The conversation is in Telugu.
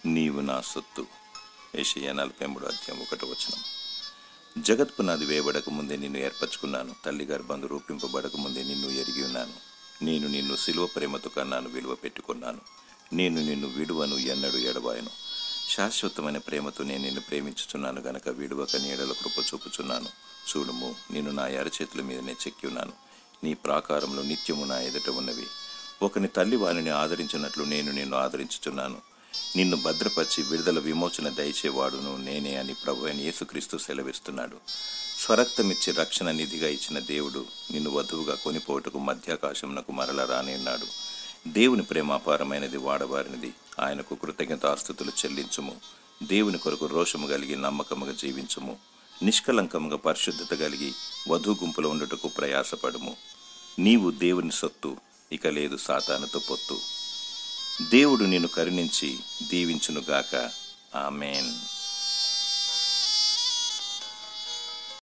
నీవు నా సొత్తు ఏషియా నలభై మూడు అధ్యాయం ఒకటో వచనం జగత్ పునాది వేయబడక ముందే నిన్ను ఏర్పరచుకున్నాను తల్లి గర్భందు రూపింపబడక ముందే నిన్ను ఎరిగి ఉన్నాను నేను నిన్ను సిలువ ప్రేమతో కన్నాను విలువ పెట్టుకున్నాను నేను నిన్ను విడువను ఎన్నడు ఎడబాయను శాశ్వతమైన ప్రేమతో నేను నిన్ను ప్రేమించుచున్నాను గనక విడువక నీడల కృప చూపుచున్నాను చూడుము నేను నా ఎరచేతుల మీదనే చెక్కి ఉన్నాను నీ ప్రాకారంలో నిత్యము నా ఎదుట ఉన్నవి ఒకని తల్లి వారిని ఆదరించినట్లు నేను నిన్ను ఆదరించుచున్నాను నిన్ను భద్రపరిచి విడుదల విమోచన దయచేవాడును నేనే అని ప్రభు అయిన యేసుక్రీస్తు సెలవిస్తున్నాడు స్వరక్తమిచ్చి రక్షణ నిధిగా ఇచ్చిన దేవుడు నిన్ను వధువుగా కొనిపోటుకు మధ్యాకాశమునకు మరల రానేన్నాడు దేవుని ప్రేమ అపారమైనది వాడబారినది ఆయనకు కృతజ్ఞతాస్థుతులు చెల్లించుము దేవుని కొరకు రోషము కలిగి నమ్మకముగా జీవించుము నిష్కలంకముగా పరిశుద్ధత కలిగి వధు గుంపులో ఉండుటకు ప్రయాసపడుము నీవు దేవుని సొత్తు ఇక లేదు సాతానుతో పొత్తు దేవుడు నిన్ను కరుణించి దీవించునుగాక ఆమెన్